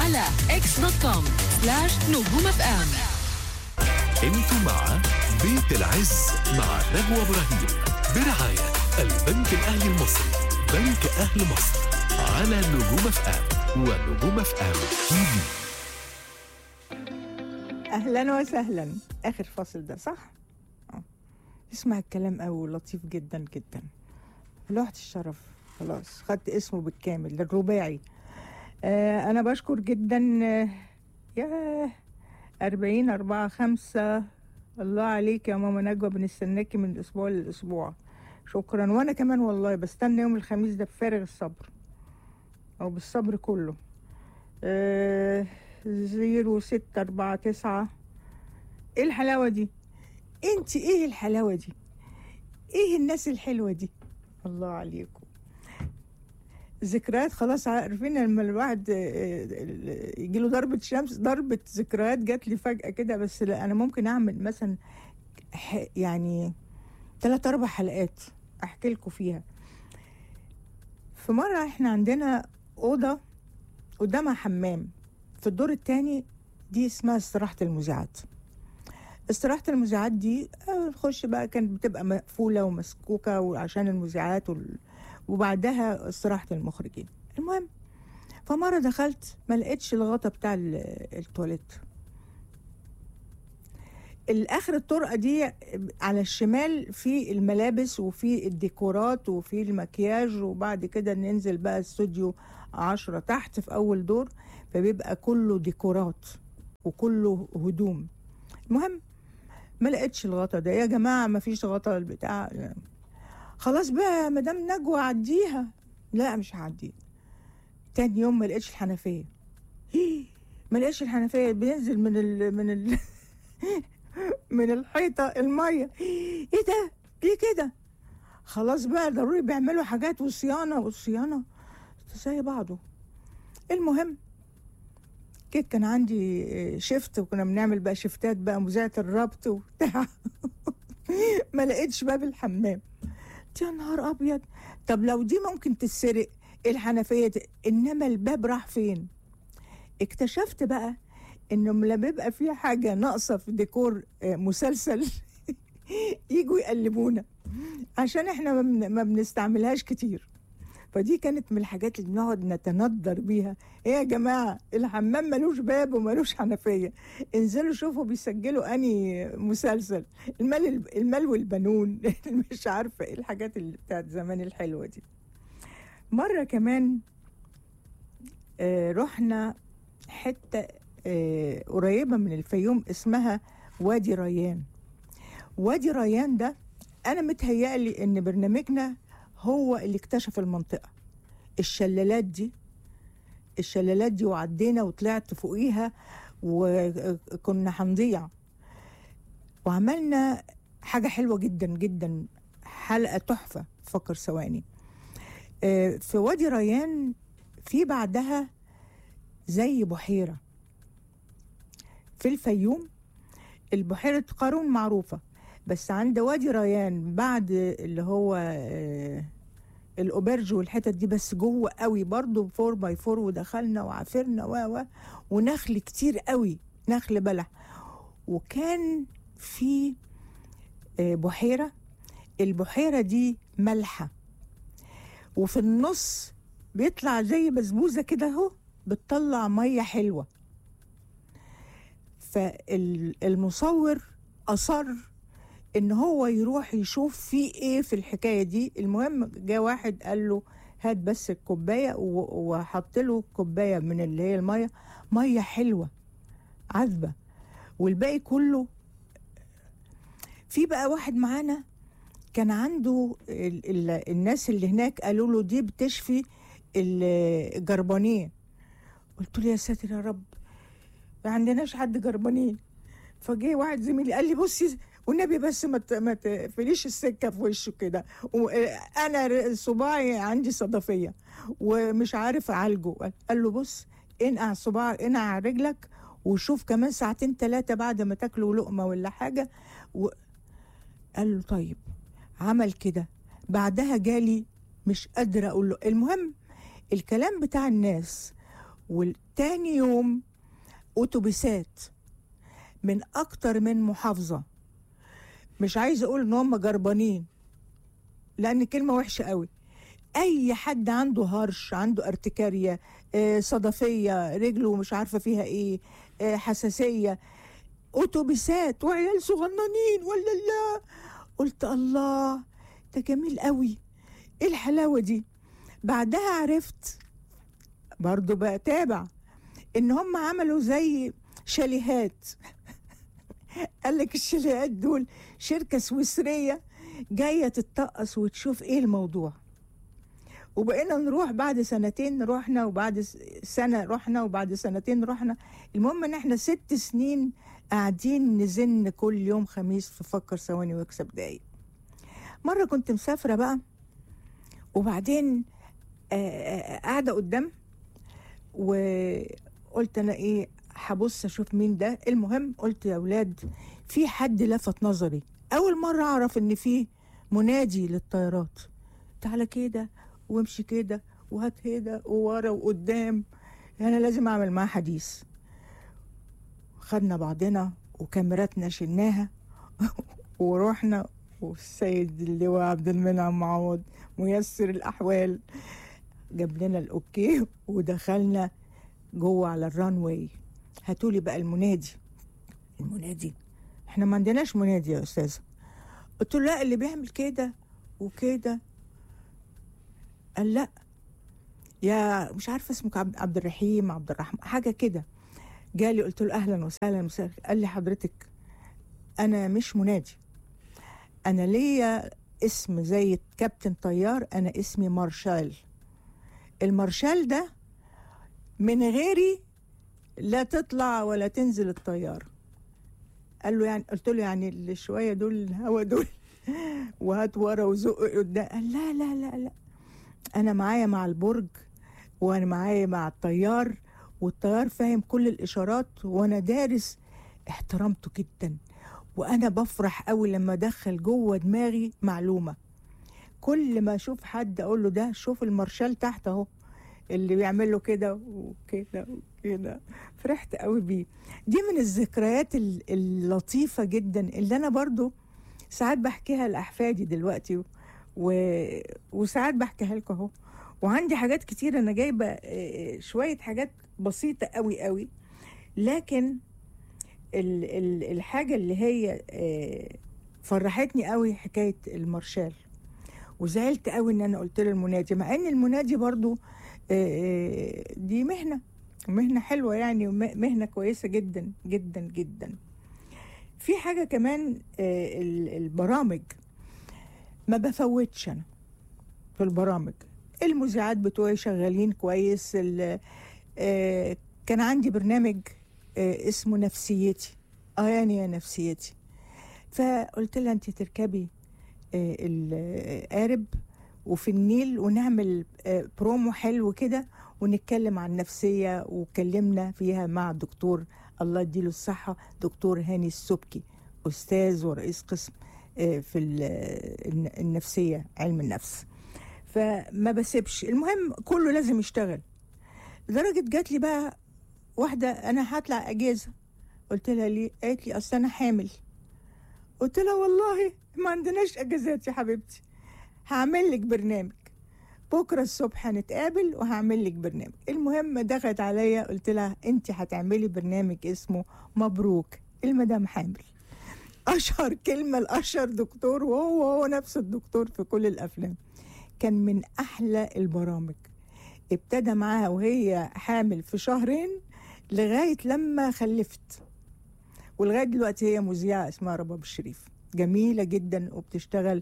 على اكس دوت كوم سلاش نجوم اف ام انتوا مع بيت العز مع نجوى ابراهيم برعاية البنك الاهلي المصري بنك اهل مصر على نجوم اف ام ونجوم اف ام تي في اهلا وسهلا اخر فاصل ده صح آه. اسمع الكلام قوي لطيف جدا جدا لوحة الشرف خلاص خدت اسمه بالكامل ده الرباعي آه انا بشكر جدا آه يا أربعين أربعة خمسة الله عليك يا ماما نجوى بنستناكي من الأسبوع للأسبوع شكرا وأنا كمان والله بستنى يوم الخميس ده بفارغ الصبر أو بالصبر كله آه زيرو ستة أربعة تسعة ايه الحلاوة دي انت ايه الحلاوة دي ايه الناس الحلوة دي الله عليكم ذكريات خلاص عارفين لما الواحد يجي له ضربة شمس ضربة ذكريات جات لي فجأة كده بس لا أنا ممكن أعمل مثلا ح- يعني ثلاث أربع حلقات أحكي لكم فيها في مرة إحنا عندنا أوضة قدامها حمام في الدور التاني دي اسمها استراحة المذيعات استراحة المذيعات دي آه، نخش بقى كانت بتبقى مقفولة ومسكوكة وعشان المذيعات وال... وبعدها استراحة المخرجين المهم فمرة دخلت ما لقيتش الغطا بتاع ال- التواليت الاخر الطرقة دي على الشمال في الملابس وفي الديكورات وفي المكياج وبعد كده ننزل بقى استوديو عشرة تحت في أول دور فبيبقى كله ديكورات وكله هدوم المهم ما لقيتش الغطا ده يا جماعة ما فيش غطا البتاع خلاص بقى يا مدام نجوى عديها لا مش هعديها تاني يوم ما لقيتش الحنفية ما لقيتش الحنفية بينزل من ال من ال من الحيطة المية ايه ده ليه كده خلاص بقى ضروري بيعملوا حاجات وصيانة والصيانة زي بعضه المهم كيك كان عندي شيفت وكنا بنعمل بقى شيفتات بقى مذيعة الربط وبتاع ما لقيتش باب الحمام قلت يا نهار ابيض طب لو دي ممكن تتسرق الحنفيه دي انما الباب راح فين اكتشفت بقى انه لما بيبقى في حاجه ناقصه في ديكور آه، مسلسل يجوا يقلبونا عشان احنا ما بن- ما بنستعملهاش كتير فدي كانت من الحاجات اللي بنقعد نتندر بيها ايه يا جماعه الحمام ملوش باب وملوش حنفيه انزلوا شوفوا بيسجلوا اني مسلسل المال المال والبنون مش عارفه ايه الحاجات اللي بتاعت زمان الحلوه دي مره كمان آه رحنا حته آه قريبه من الفيوم اسمها وادي ريان وادي ريان ده انا متهيألي ان برنامجنا هو اللي اكتشف المنطقه الشلالات دي الشلالات دي وعدينا وطلعت فوقيها وكنا هنضيع وعملنا حاجة حلوة جدا جدا حلقة تحفة فكر ثواني آه، في وادي ريان في بعدها زي بحيرة في الفيوم البحيرة قارون معروفة بس عند وادي ريان بعد اللي هو آه، الأوبرج والحتت دي بس جوه قوي برضو فور باي فور ودخلنا وعافرنا و و ونخل كتير قوي نخل بلح وكان في آه، بحيرة البحيرة دي مالحة وفي النص بيطلع زي بسبوسة كده اهو بتطلع مية حلوة فالمصور أصر ان هو يروح يشوف في ايه في الحكايه دي المهم جاء واحد قال له هات بس الكوبايه و- وحط له كوبايه من اللي هي الميه ميه حلوه عذبه والباقي كله في بقى واحد معانا كان عنده ال ال الناس اللي هناك قالوا له دي بتشفي ال- الجربانين قلت له يا ساتر يا رب ما عندناش حد جربانين فجه واحد زميلي قال لي بصي والنبي بس ما ت- ما تقفليش السكه في وشه كده انا صباعي عندي صدفيه ومش عارف اعالجه قال له بص انقع صباع انقع رجلك وشوف كمان ساعتين ثلاثه بعد ما تاكلوا لقمه ولا حاجه و... قال له طيب عمل كده بعدها جالي مش قادره اقول له المهم الكلام بتاع الناس والتاني يوم اتوبيسات من اكتر من محافظه مش عايزه اقول ان هم جربانين لان كلمه وحشه قوي اي حد عنده هرش عنده ارتكاريه آه، صدفيه رجله مش عارفه فيها ايه آه، حساسيه اتوبيسات وعيال صغننين ولا لا قلت الله ده جميل قوي ايه الحلاوه دي بعدها عرفت برضو بقى تابع ان هم عملوا زي شاليهات قال لك الشاليهات دول شركه سويسريه جايه تتطقص وتشوف ايه الموضوع وبقينا نروح بعد سنتين رحنا وبعد س- سنه رحنا وبعد سنتين رحنا المهم ان احنا ست سنين قاعدين نزن كل يوم خميس في فكر ثواني واكسب دقايق مره كنت مسافره بقى وبعدين آه، آه، قاعده قدام وقلت انا ايه هبص اشوف مين ده المهم قلت يا اولاد في حد لفت نظري اول مره اعرف ان في منادي للطيارات تعالى كده وامشي كده وهات كده وورا وقدام انا لازم اعمل معاه حديث خدنا بعضنا وكاميراتنا شلناها ورحنا والسيد اللواء عبد المنعم معوض ميسر الاحوال جاب لنا الاوكي ودخلنا جوه على الران واي هاتولي بقى المنادي المنادي احنا ما عندناش منادي يا استاذه قلت له لا اللي بيعمل كده وكده قال لا يا مش عارفه اسمك عبد عبد الرحيم عبد الرحمن حاجه كده جالي قلت له اهلا وسهلا وسهلا قال لي حضرتك انا مش منادي انا ليا اسم زي كابتن طيار انا اسمي مارشال المارشال ده من غيري لا تطلع ولا تنزل الطياره قال له يعني قلت له يعني اللي شويه دول الهوا دول وهات ورا وزق قدام قال لا لا لا لا انا معايا مع البرج وانا معايا مع الطيار والطيار فاهم كل الاشارات وانا دارس احترمته جدا وانا بفرح قوي لما ادخل جوه دماغي معلومه كل ما اشوف حد اقول له ده شوف المارشال تحت اهو اللي بيعمل له كده وكده وكده فرحت قوي بيه دي من الذكريات ال- اللطيفه جدا اللي انا برضو ساعات بحكيها لاحفادي دلوقتي و... وساعات بحكيها لكم اهو وعندي حاجات كتير انا جايبه آه، شويه حاجات بسيطه قوي قوي لكن ال... ال... الحاجه اللي هي آه، فرحتني قوي حكايه المارشال وزعلت قوي ان انا قلت له المنادي مع ان المنادي برضو آه، آه، دي مهنه مهنه حلوه يعني ومهنه كويسه جدا جدا جدا في حاجه كمان آه، ال- البرامج ما بفوتش انا في البرامج المذيعات بتوعي شغالين كويس ال- آه، كان عندي برنامج آه، اسمه نفسيتي اه يعني يا نفسيتي فقلت لها انت تركبي آه، القارب وفي النيل ونعمل آه، برومو حلو كده ونتكلم عن النفسية وكلمنا فيها مع الدكتور الله يديله الصحة دكتور هاني السبكي أستاذ ورئيس قسم آه، في ال- الن- النفسية علم النفس فما بسيبش المهم كله لازم يشتغل لدرجة جات لي بقى واحدة أنا هطلع أجازة قلت لها ليه؟ قالت لي أصل أنا حامل قلت لها والله ما عندناش أجازات يا حبيبتي هعمل لك برنامج بكرة الصبح هنتقابل وهعمل لك برنامج المهم دخلت عليا قلت لها انت هتعملي برنامج اسمه مبروك المدام حامل اشهر كلمة لاشهر دكتور وهو هو نفس الدكتور في كل الافلام كان من احلى البرامج ابتدى معاها وهي حامل في شهرين لغاية لما خلفت ولغاية دلوقتي هي مذيعة اسمها رباب الشريف جميلة جدا وبتشتغل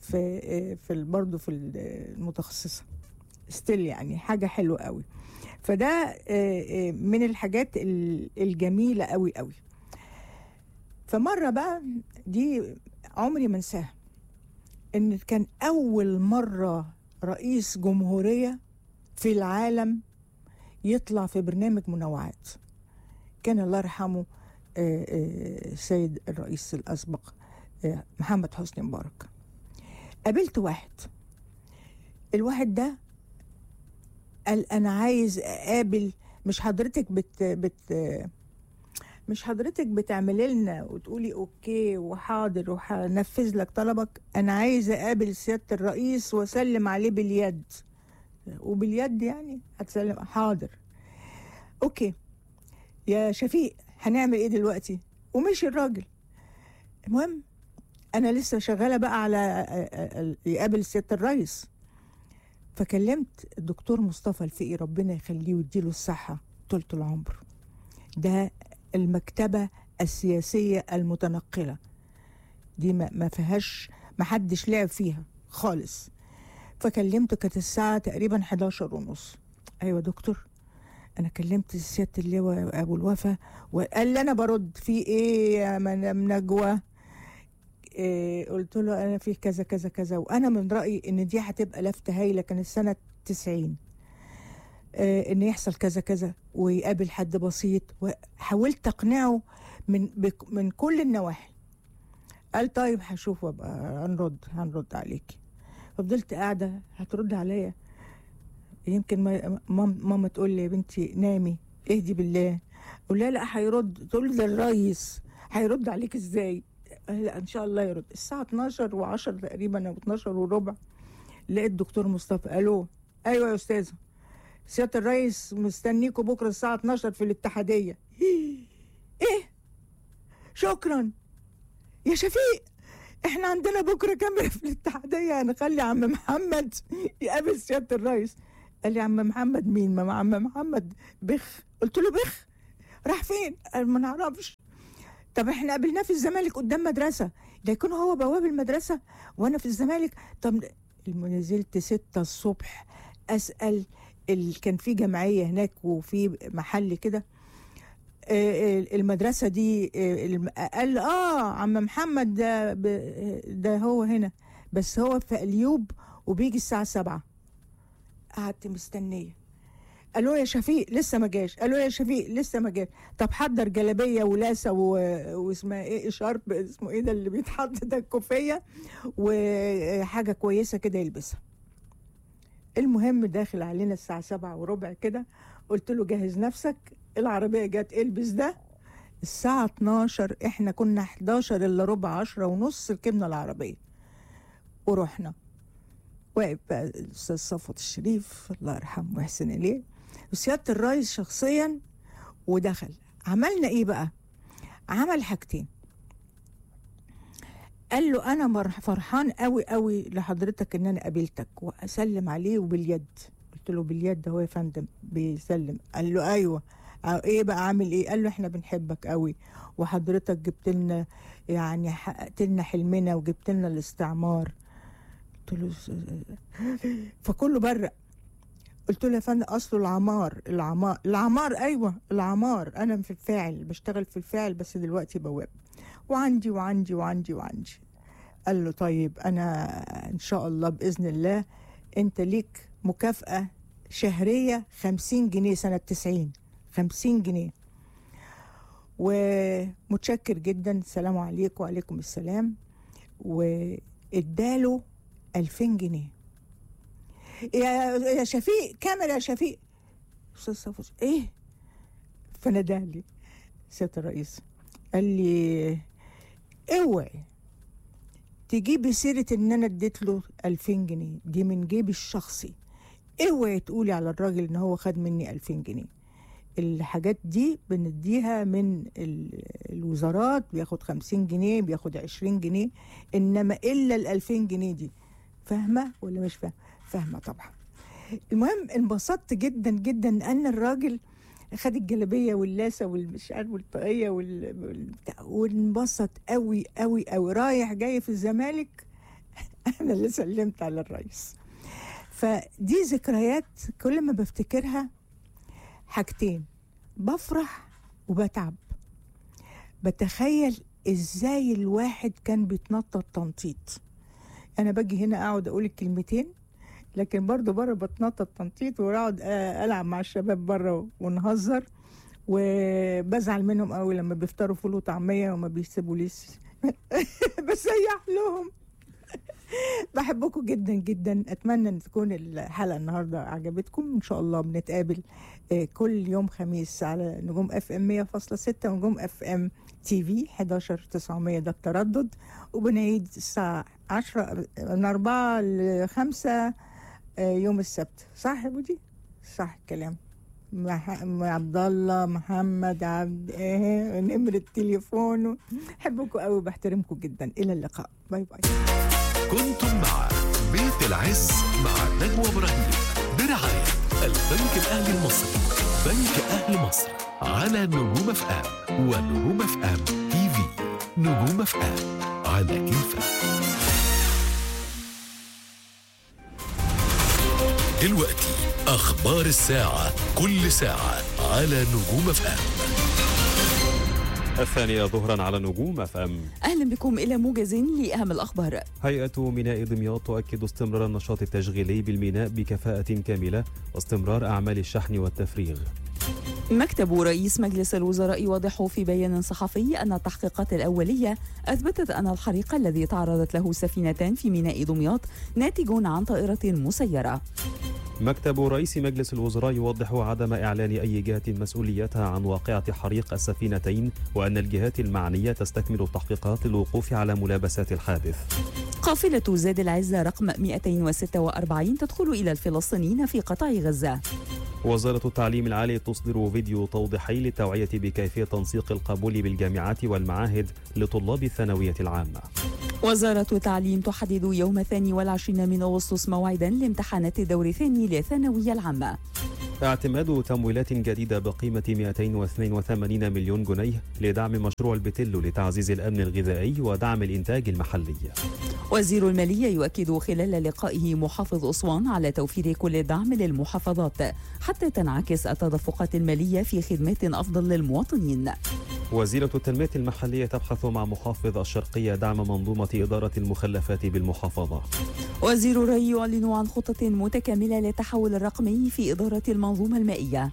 في في برضه في المتخصصة ستيل يعني حاجة حلوة قوي فده آه، آه، من الحاجات ال- الجميلة قوي قوي فمرة بقى دي عمري ما انساها ان كان اول مرة رئيس جمهورية في العالم يطلع في برنامج منوعات كان الله يرحمه آه، آه، السيد الرئيس الأسبق آه، محمد حسني مبارك قابلت واحد الواحد ده قال أنا عايز أقابل مش حضرتك بت بت مش حضرتك بتعملي لنا وتقولي اوكي وحاضر وهنفذ لك طلبك انا عايزه اقابل سياده الرئيس واسلم عليه باليد وباليد يعني هتسلم حاضر اوكي يا شفيق هنعمل ايه دلوقتي ومشي الراجل المهم انا لسه شغاله بقى على يقابل سياده الرئيس فكلمت الدكتور مصطفى الفقي ربنا يخليه ويديله الصحه طولة العمر ده المكتبة السياسية المتنقلة دي ما, ما فيهاش ما حدش لعب فيها خالص فكلمته كانت الساعة تقريبا 11 ونص أيوة دكتور أنا كلمت سيادة اللواء أبو الوفا وقال لي أنا برد في إيه يا من نجوى إيه قلت له أنا في كذا كذا كذا وأنا من رأيي إن دي هتبقى لفتة هايلة كانت سنة 90 آه، ان يحصل كذا كذا ويقابل حد بسيط وحاولت اقنعه من بك من كل النواحي قال طيب هشوف وابقى هنرد هنرد عليكي ففضلت قاعده هترد عليا يمكن ما- مام ماما تقول لي يا بنتي نامي اهدي بالله اقول لها لا هيرد تقول لي ده الريس هيرد عليك ازاي قال لا ان شاء الله يرد الساعه 12 و10 تقريبا او 12 وربع لقيت دكتور مصطفى الو ايوه يا استاذه سياده الرئيس مستنيكوا بكره الساعه 12 في الاتحاديه ايه شكرا يا شفيق احنا عندنا بكره كاميرا في الاتحاديه هنخلي عم محمد يقابل سياده الرئيس قال لي عم محمد مين ما عم محمد بخ قلت له بخ راح فين قال ما نعرفش طب احنا قابلناه في الزمالك قدام مدرسه ده يكون هو بواب المدرسه وانا في الزمالك طب نزلت ستة الصبح اسال ال... كان في جمعيه هناك وفي محل كده آه، آه، المدرسه دي آه، الم- قال اه عم محمد ده ب- ده هو هنا بس هو في اليوب وبيجي الساعه سبعة قعدت مستنيه قالوا يا شفيق لسه ما جاش قالوا يا شفيق لسه ما جاش طب حضر جلابيه ولاسه و... واسمها ايه شارب اسمه ايه ده اللي بيتحط ده الكوفيه وحاجه كويسه كده يلبسها المهم داخل علينا الساعة سبعة وربع كده قلت له جهز نفسك العربية جت البس ده الساعة 12 احنا كنا 11 الا ربع 10 ونص ركبنا العربية ورحنا واقف بقى الاستاذ صفوت الشريف الله يرحمه ويحسن اليه وسيادة الرئيس شخصيا ودخل عملنا ايه بقى عمل حاجتين قال له انا مرح- فرحان قوي قوي لحضرتك ان انا قابلتك واسلم عليه وباليد قلت له باليد هو يا فندم بيسلم قال له ايوه ع- ايه بقى عامل ايه قال له احنا بنحبك قوي وحضرتك جبت لنا يعني حققت لنا حلمنا وجبت لنا الاستعمار قلت له س- فكله برق قلت له يا فندم اصله العمار العمار العمار ايوه العمار انا في الفاعل بشتغل في الفاعل بس دلوقتي بواب وعندي وعندي وعندي وعندي قال له طيب انا ان شاء الله باذن الله انت ليك مكافاه شهريه خمسين جنيه سنه تسعين خمسين جنيه ومتشكر جدا السلام عليكم وعليكم السلام واداله ألفين جنيه يا يا شفيق كاميرا يا شفيق استاذ صفوت ايه فنادالي سياده الرئيس قال لي اوعي تجيبي سيرة ان انا اديت له 2000 جنيه دي من جيبي الشخصي اوعي تقولي على الراجل ان هو خد مني 2000 جنيه الحاجات دي بنديها من ال- الوزارات بياخد 50 جنيه بياخد 20 جنيه انما الا ال 2000 جنيه دي فاهمه ولا مش فاهمه فاهمه طبعا المهم انبسطت جدا جدا ان الراجل خد الجلابيه واللاسه والمش عارف والطاقيه وال... والبتاع وانبسط قوي قوي قوي رايح جاي في الزمالك انا اللي سلمت على الرئيس فدي ذكريات كل ما بفتكرها حاجتين بفرح وبتعب بتخيل ازاي الواحد كان بيتنطط تنطيط انا باجي هنا اقعد اقول الكلمتين لكن برضو بره بتنطط تنطيط واقعد آه، العب مع الشباب بره ونهزر وبزعل منهم قوي لما بيفطروا فول وطعميه وما بيسيبوليش بسيح لهم بحبكم جدا جدا اتمنى ان تكون الحلقه النهارده عجبتكم ان شاء الله بنتقابل آه، كل يوم خميس على نجوم اف ام 100.6 ونجوم اف ام تي في 11 900 ده التردد وبنعيد الساعة 10 من 4 ل 5 يوم السبت صح يا بودي؟ صح الكلام مح... عبد الله محمد عبد ايه نمرة تليفونه بحبكم قوي وبحترمكم جدا الى اللقاء باي باي كنتم مع بيت العز مع نجوى ابراهيم برعاية البنك الأهلي المصري بنك أهل مصر على نجوم اف ام ونجوم اف ام تي في نجوم اف ام على كيفك دلوقتي أخبار الساعة كل ساعة على نجوم اف ام الثانية ظهرا على نجوم اف ام أهلا بكم إلى موجز لأهم الأخبار هيئة ميناء دمياط تؤكد استمرار النشاط التشغيلي بالميناء بكفاءة كاملة واستمرار أعمال الشحن والتفريغ مكتب رئيس مجلس الوزراء يوضح في بيان صحفي أن التحقيقات الأولية أثبتت أن الحريق الذي تعرضت له سفينتان في ميناء دمياط ناتج عن طائرة مسيرة مكتب رئيس مجلس الوزراء يوضح عدم إعلان أي جهة مسؤوليتها عن واقعة حريق السفينتين وأن الجهات المعنية تستكمل التحقيقات للوقوف على ملابسات الحادث قافلة زاد العزة رقم 246 تدخل إلى الفلسطينيين في قطاع غزة وزارة التعليم العالي تصدر فيديو توضيحي للتوعية بكيفية تنسيق القبول بالجامعات والمعاهد لطلاب الثانوية العامة وزارة التعليم تحدد يوم الثاني والعشرين من أغسطس موعدا لامتحانات الدور الثاني للثانوية العامة اعتماد تمويلات جديدة بقيمة 282 مليون جنيه لدعم مشروع البتلو لتعزيز الأمن الغذائي ودعم الإنتاج المحلي وزير المالية يؤكد خلال لقائه محافظ أسوان على توفير كل الدعم للمحافظات حتى تنعكس التدفقات المالية في خدمات أفضل للمواطنين وزيرة التنمية المحلية تبحث مع محافظ الشرقية دعم منظومة إدارة المخلفات بالمحافظة وزير الري يعلن عن خطة متكاملة للتحول الرقمي في إدارة المنظومة المائية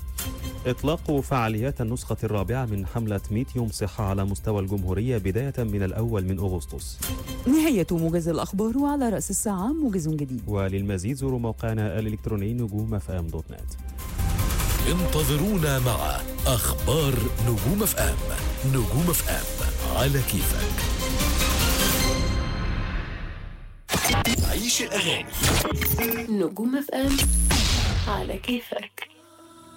إطلاق فعاليات النسخة الرابعة من حملة 100 يوم صحة على مستوى الجمهورية بداية من الأول من أغسطس نهاية موجز الأخبار وعلى رأس الساعة موجز جديد وللمزيد زوروا موقعنا الإلكتروني نجوم اف ام دوت نت انتظرونا مع أخبار نجوم اف ام نجوم اف ام على كيفك عيش الأغاني نجوم اف ام على كيفك